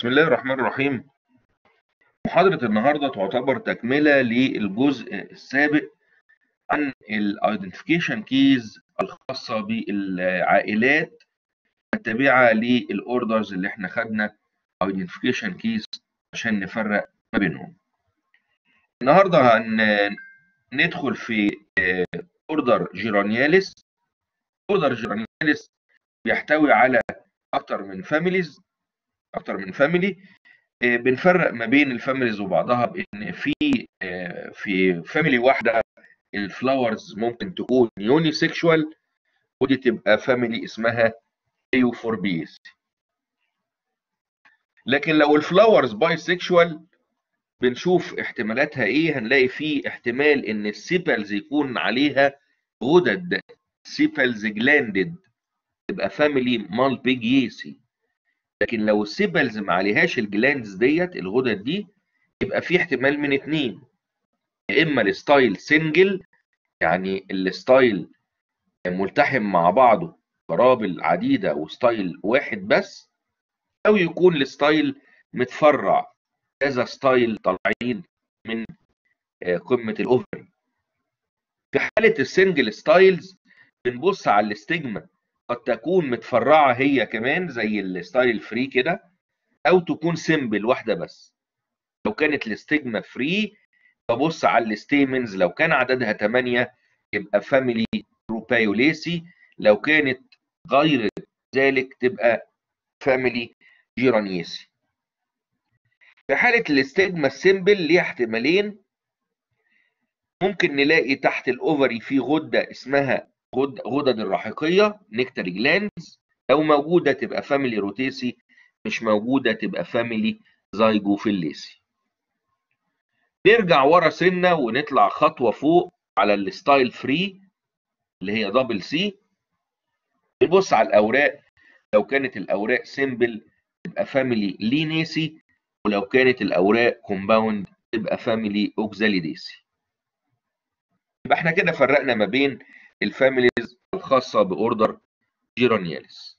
بسم الله الرحمن الرحيم محاضرة النهاردة تعتبر تكملة للجزء السابق عن الايدنتيفيكيشن كيز الخاصة بالعائلات التابعة للاوردرز اللي احنا خدنا ايدنتيفيكيشن كيز عشان نفرق ما بينهم. النهارده هندخل في اوردر جيرانياليس اوردر جيرانياليس بيحتوي على اكتر من فاميليز اكتر من فاميلي بنفرق ما بين الفاميليز وبعضها بان في في فاميلي واحده الفلاورز ممكن تكون يوني سيكشوال ودي تبقى فاميلي اسمها ايوفوربيس لكن لو الفلاورز باي سيكشوال بنشوف احتمالاتها ايه هنلاقي في احتمال ان السيبلز يكون عليها غدد سيبلز جلاندد تبقى فاميلي مالبيجيسي لكن لو السيبلز ما عليهاش الجلاندز ديت الغدد دي يبقى في احتمال من اتنين يا اما الستايل سنجل يعني الستايل ملتحم مع بعضه قرابل عديده وستايل واحد بس او يكون الستايل متفرع كذا ستايل طالعين من قمه الاوفري في حاله السنجل ستايلز بنبص على الاستجما قد تكون متفرعه هي كمان زي الستايل الفري كده او تكون سيمبل واحده بس لو كانت الاستجما فري ببص على الستيمنز لو كان عددها 8 يبقى فاميلي روبايوليسي لو كانت غير ذلك تبقى فاميلي جيرانيسي في حالة الاستجما السيمبل ليها احتمالين ممكن نلاقي تحت الاوفري في غدة اسمها غد غدد الرحيقية نكتري جلاندز لو موجودة تبقى فاميلي روتيسي مش موجودة تبقى فاميلي زايجوفيليسي نرجع ورا سنة ونطلع خطوة فوق على الستايل فري اللي هي دبل سي نبص على الأوراق لو كانت الأوراق سيمبل تبقى فاميلي لينيسي ولو كانت الأوراق كومباوند تبقى فاميلي أوكزاليديسي يبقى احنا كده فرقنا ما بين الفاميليز الخاصة بأوردر جيرانياليس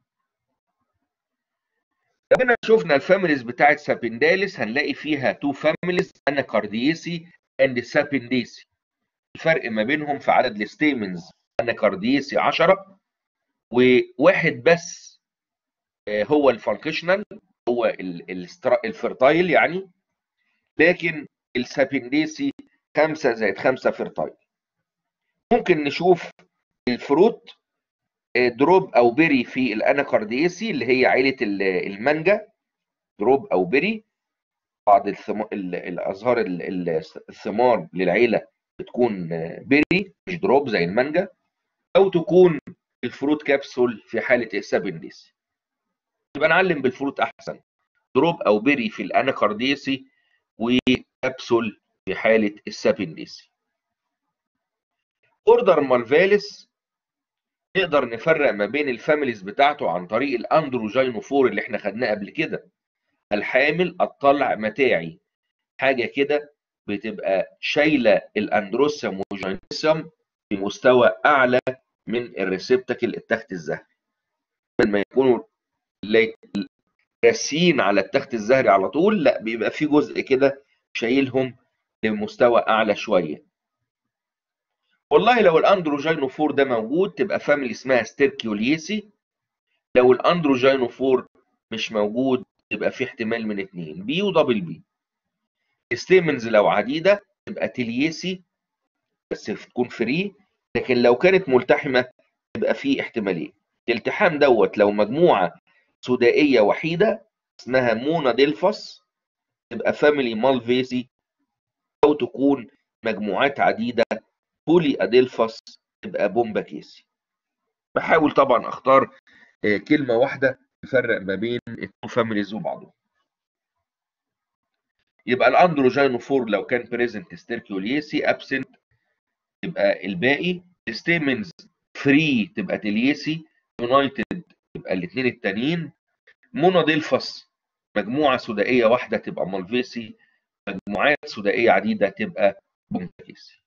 لو هنا شفنا الفاميليز بتاعت سابنداليس هنلاقي فيها تو فاميليز اناكارديسي اند سابنديسي الفرق ما بينهم في عدد الستيمنز اناكارديسي 10 وواحد بس هو الفانكشنال هو الفرتايل يعني لكن السابنديسي 5 زائد 5 فرتايل ممكن نشوف الفروت دروب او بيري في الاناكارديسي اللي هي عيله المانجا دروب او بيري بعض الثم... الازهار الثمار للعيله بتكون بيري مش دروب زي المانجا او تكون الفروت كابسول في حاله السابنديسي يبقى نعلم بالفروت احسن دروب او بيري في الاناكارديسي وكابسول في حاله السابنديسي اوردر مالفاليس نقدر نفرق ما بين الفاميليز بتاعته عن طريق الاندروجينوفور اللي احنا خدناه قبل كده الحامل الطلع متاعي حاجه كده بتبقى شايله الاندروسيوم والجينيسيوم في مستوى اعلى من الريسبتاكل التخت الزهري لما يكونوا راسين على التخت الزهري على طول لا بيبقى في جزء كده شايلهم لمستوى اعلى شويه والله لو الاندروجينوفور ده موجود تبقى فاميلي اسمها ستيركيوليسي لو الاندروجينوفور مش موجود تبقى في احتمال من اتنين بي ودبل بي ستيمنز لو عديدة تبقى تليسي بس تكون فري لكن لو كانت ملتحمة تبقى في احتمالين الالتحام دوت لو مجموعة سودائية وحيدة اسمها مونا ديلفاس تبقى فاميلي مالفيسي أو تكون مجموعات عديدة بولي اديلفاس تبقى بومبا كيسي بحاول طبعا اختار كلمه واحده تفرق ما بين التو فاميليز وبعضهم يبقى الاندروجينوفور لو كان بريزنت ستيركيوليسي ابسنت تبقى الباقي ستيمنز فري تبقى تليسي يونايتد تبقى الاثنين التانيين مونوديلفاس مجموعه سودائيه واحده تبقى مالفيسي مجموعات سودائيه عديده تبقى بومبا كيسي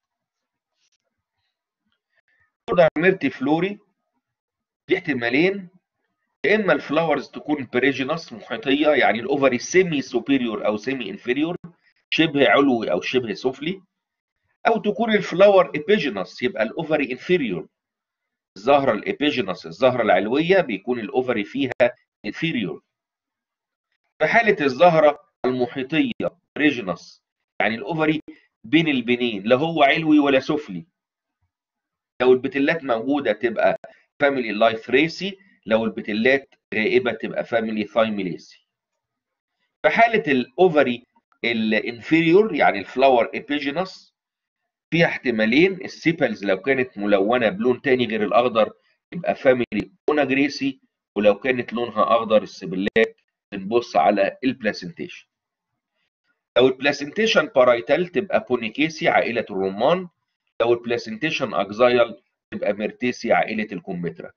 اوردر ميرتي فلوري في احتمالين يا اما الفلاورز تكون بريجينس محيطيه يعني الاوفري سيمي سوبيريور او سيمي انفيريور شبه علوي او شبه سفلي او تكون الفلاور ايبيجينس يبقى الاوفري انفيريور الزهره الابيجينس الزهره العلويه بيكون الاوفري فيها انفيريور في حاله الزهره المحيطيه ريجنس يعني الاوفري بين البنين لا هو علوي ولا سفلي لو البتلات موجوده تبقى فاميلي لايثريسي لو البتلات غائبه تبقى فاميلي ثايميليسي في حاله الاوفري الانفيريور يعني الفلاور ابيجينس فيها احتمالين السيبلز لو كانت ملونه بلون تاني غير الاخضر يبقى فاميلي اوناجريسي ولو كانت لونها اخضر السبلات بنبص على البلاسنتيشن لو البلاسنتيشن بارايتال تبقى بونيكيسي عائله الرمان لو البلاسنتيشن اكزايل تبقى ميرتيسي عائله الكمثرى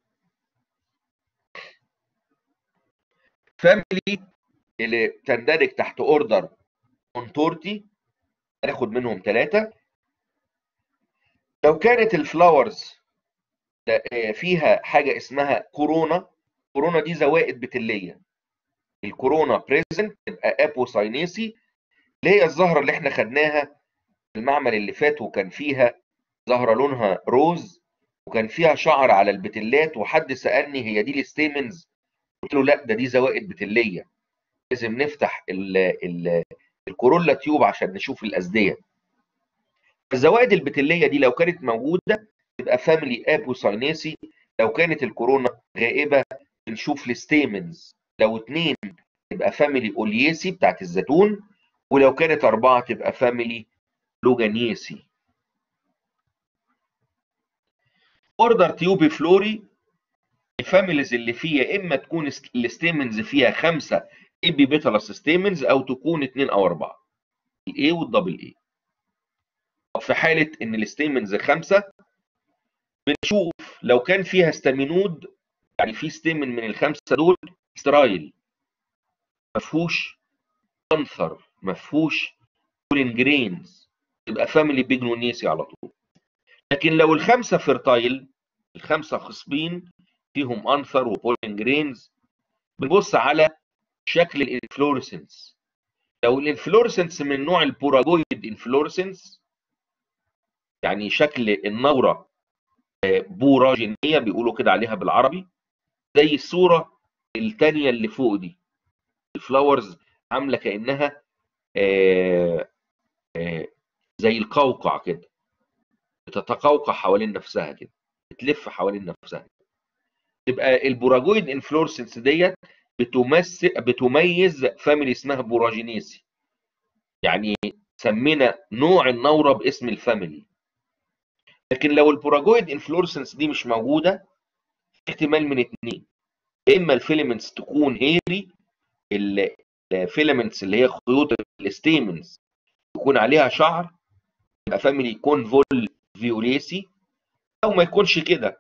فاميلي اللي تندرج تحت اوردر كونتورتي هناخد منهم ثلاثه لو كانت الفلاورز فيها حاجه اسمها كورونا كورونا دي زوائد بتليه الكورونا بريزنت تبقى ابوساينيسي اللي هي الزهره اللي احنا خدناها في المعمل اللي فات وكان فيها زهره لونها روز وكان فيها شعر على البتلات وحد سالني هي دي الستيمنز قلت له لا ده دي زوائد بتليه لازم نفتح ال ال الكورولا تيوب عشان نشوف الازديه الزوائد البتليه دي لو كانت موجوده تبقى فاميلي ابوساينيسي لو كانت الكورونا غائبه بنشوف الستيمنز لو اتنين تبقى فاميلي اوليسي بتاعت الزيتون ولو كانت اربعه تبقى فاميلي لوجانيسي اوردر تيوبي فلوري الفاميليز اللي فيها يا اما تكون الستيمنز فيها خمسه ايبي بيتالس ستيمنز او تكون اثنين او اربعه الاي والدبل اي في حاله ان الستيمنز خمسه بنشوف لو كان فيها ستامينود يعني في ستيمن من الخمسه دول سترايل ما فيهوش انثر ما فيهوش بولين جرينز يبقى فاميلي بيجنونيسي على طول لكن لو الخمسه فيرتايل الخمسه خصبين فيهم انثر وبولين جرينز بنبص على شكل الانفلورسنس لو الانفلورسنس من نوع البوراجويد انفلورسنس يعني شكل النوره بوراجينيه بيقولوا كده عليها بالعربي زي الصوره الثانيه اللي فوق دي الفلاورز عامله كانها آآ آآ زي القوقع كده بتتقوقع حوالين نفسها كده بتلف حوالين نفسها تبقى البوراجويد انفلورسنس ديت بتمثل بتميز فاميلي اسمها بوراجينيسي يعني سمينا نوع النوره باسم الفاميلي لكن لو البوراجويد انفلورسنس دي مش موجوده احتمال من اتنين يا اما الفيلمنتس تكون هيري الفيلمنتس اللي هي خيوط الستيمنز يكون عليها شعر يبقى فاميلي كونفول فيوليسي او ما يكونش كده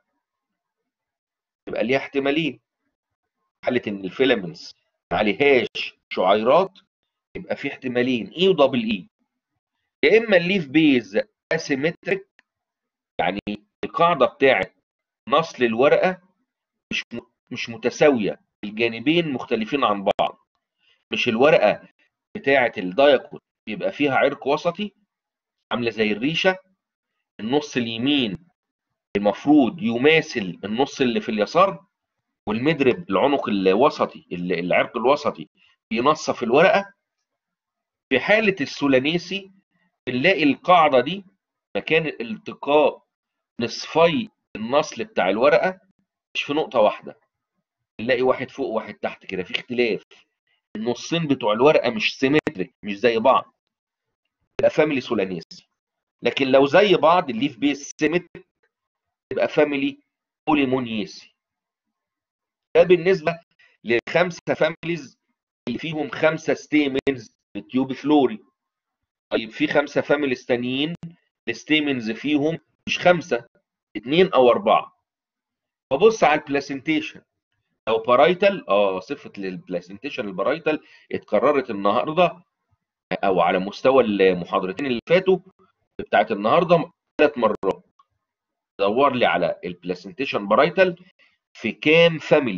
يبقى ليها احتمالين حاله ان الفيلمنتس ما عليهاش شعيرات يبقى في احتمالين اي ودبل اي يا اما الليف بيز اسيمتريك يعني القاعده بتاعه نصل الورقه مش مش متساويه الجانبين مختلفين عن بعض مش الورقه بتاعه الدايكون بيبقى فيها عرق وسطي عامله زي الريشه النص اليمين المفروض يماثل النص اللي في اليسار والمدرب العنق الوسطي العرق الوسطي بينصف الورقه في حاله السولانيسي بنلاقي القاعده دي مكان التقاء نصفي النصل بتاع الورقه مش في نقطه واحده نلاقي واحد فوق وواحد تحت كده في اختلاف النصين بتوع الورقه مش سيمتريك مش زي بعض يبقى فاميلي سولانيسي لكن لو زي بعض الليف بيس سيمتريك تبقى فاميلي بوليمونيسي ده بالنسبه للخمسه فاميليز اللي فيهم خمسه ستيمنز التيوب فلوري طيب في خمسه فاميليز تانيين الستيمنز فيهم مش خمسه اثنين او اربعه فبص على البلاسنتيشن لو بارايتال اه صفه البلاسنتيشن البارايتال اتكررت النهارده او على مستوى المحاضرتين اللي فاتوا بتاعت النهارده ثلاث مرات دور لي على البلاسنتيشن بارايتال في كام فاميلي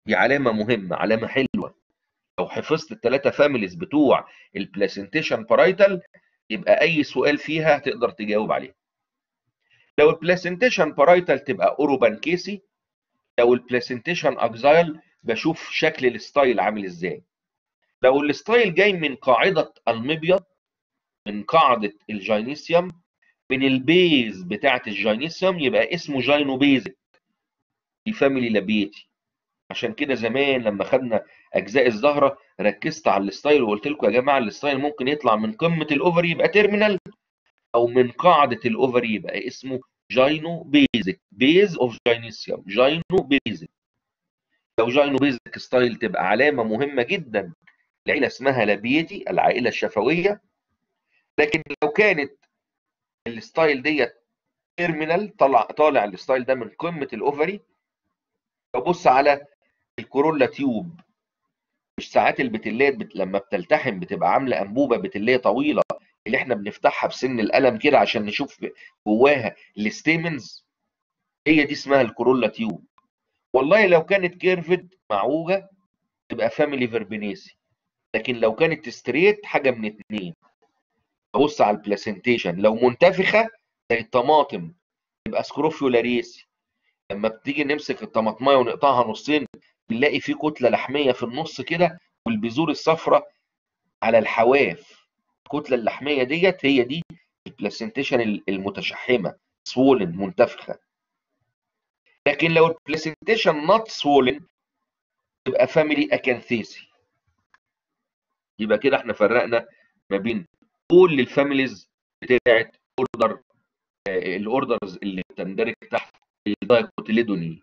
دي علامه مهمه علامه حلوه لو حفظت الثلاثه فاميليز بتوع البلاسنتيشن بارايتال يبقى اي سؤال فيها تقدر تجاوب عليه لو البلاسنتيشن بارايتال تبقى اوروبانكيسي لو البلاسنتيشن اكزايل بشوف شكل الستايل عامل ازاي لو الستايل جاي من قاعده المبيض من قاعده الجينيسيوم من البيز بتاعه الجينيسيوم يبقى اسمه جاينو بيزك الفاميلي لابيتي عشان كده زمان لما خدنا اجزاء الزهره ركزت على الستايل وقلت لكم يا جماعه الستايل ممكن يطلع من قمه الاوفري يبقى تيرمينال او من قاعده الاوفري يبقى اسمه جاينو بيزك بيز اوف جاينيسيوم جاينو بيزك لو جاينو بيزك ستايل تبقى علامه مهمه جدا العيله اسمها لابيتي العائله الشفويه لكن لو كانت الستايل ديت تيرمينال طلع طالع الستايل ده من قمه الاوفري ببص على الكورولا تيوب مش ساعات البتلات بت... لما بتلتحم بتبقى عامله انبوبه بتليه طويله اللي احنا بنفتحها بسن القلم كده عشان نشوف جواها الستيمنز هي دي اسمها الكورولا تيوب والله لو كانت كيرفد معوجه تبقى فاميلي فيربينيسي لكن لو كانت ستريت حاجه من اتنين ابص على البلاسنتيشن لو منتفخه زي الطماطم يبقى سكروفيولاريسي لما بتيجي نمسك الطماطمايه ونقطعها نصين بنلاقي في كتله لحميه في النص كده والبذور الصفراء على الحواف الكتله اللحميه ديت هي دي البلاسنتيشن المتشحمه سوولن منتفخه لكن لو البلاسنتيشن نوت سوولن تبقى فاميلي اكانثيسي يبقى كده احنا فرقنا ما بين كل الفاميليز بتاعت اوردر الاوردرز اللي بتندرج تحت الدايكوتيليدوني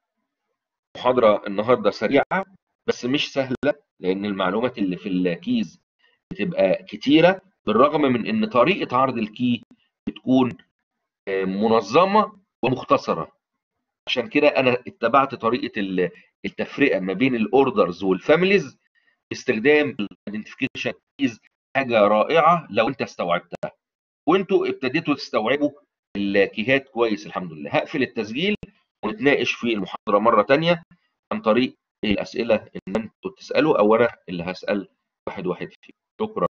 محاضرة النهاردة سريعة بس مش سهلة لأن المعلومات اللي في الكيز بتبقى كتيرة بالرغم من إن طريقة عرض الكي بتكون منظمة ومختصرة عشان كده أنا اتبعت طريقة التفرقة ما بين الأوردرز والفاميليز باستخدام الايدنتيفيكيشن كيز حاجة رائعة لو أنت استوعبتها وأنتوا ابتديتوا تستوعبوا الكيهات كويس الحمد لله هقفل التسجيل ونتناقش في المحاضرة مرة تانية عن طريق الأسئلة إن أنتوا تسألوا أو أنا اللي هسأل واحد واحد فيهم شكرا